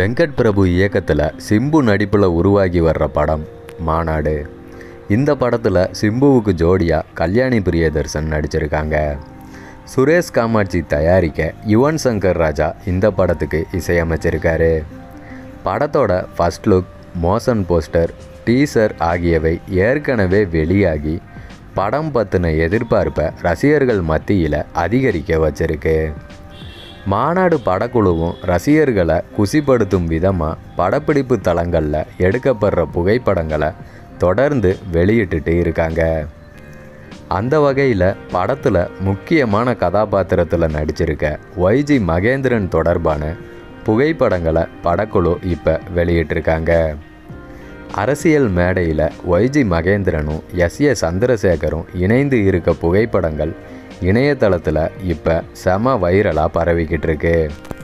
வெங்கட் பிரபு இயக்கத்தில் சிம்பு நடிப்பில் உருவாகி வர்ற படம் மாநாடு இந்த படத்தில் சிம்புவுக்கு ஜோடியாக கல்யாணி பிரியதர்சன் நடிச்சிருக்காங்க சுரேஷ் காமாட்சி தயாரிக்க யுவன் சங்கர் ராஜா இந்த படத்துக்கு இசையமைச்சிருக்காரு படத்தோட first look motion poster teaser ஆகியவை ஏற்கனவே வெளியாகி படம் பற்றின எதிர்பார்ப்பை ரசிகர்கள் மத்தியில் அதிகரிக்க வச்சிருக்கு மாநாடு படக்குழுவும் ரசிகர்களை குசிப்படுத்தும் விதமாக படப்பிடிப்பு தளங்களில் எடுக்கப்படுற புகைப்படங்களை தொடர்ந்து வெளியிட்டுட்டு இருக்காங்க அந்த வகையில் படத்தில் முக்கியமான கதாபாத்திரத்தில் நடிச்சிருக்க ஒய்ஜி மகேந்திரன் தொடர்பான புகைப்படங்களை படக்குழு இப்போ வெளியிட்டிருக்காங்க அரசியல் மேடையில் ஒய்ஜி மகேந்திரனும் எஸ் ஏ சந்திரசேகரும் இணைந்து இருக்க புகைப்படங்கள் இணையதளத்தில் இப்போ செம வைரலாக பரவிக்கிட்டு இருக்கு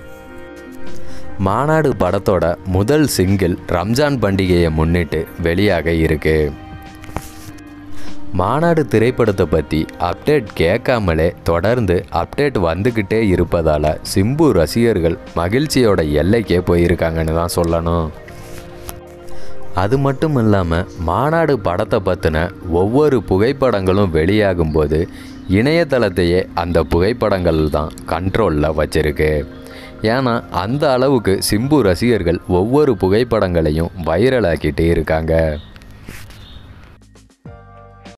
மாநாடு படத்தோட முதல் சிங்கிள் ரம்ஜான் பண்டிகையை முன்னிட்டு வெளியாக இருக்கு மாநாடு திரைப்படத்தை பற்றி அப்டேட் கேட்காமலே தொடர்ந்து அப்டேட் வந்துக்கிட்டே இருப்பதால் சிம்பு ரசிகர்கள் மகிழ்ச்சியோட எல்லைக்கே போயிருக்காங்கன்னு தான் சொல்லணும் அது மட்டும் இல்லாமல் மாநாடு படத்தை பற்றின ஒவ்வொரு புகைப்படங்களும் வெளியாகும்போது இணையதளத்தையே அந்த புகைப்படங்கள் தான் கண்ட்ரோலில் வச்சிருக்கு ஏன்னா அந்த அளவுக்கு சிம்பு ரசிகர்கள் ஒவ்வொரு புகைப்படங்களையும் வைரலாக்கிட்டு இருக்காங்க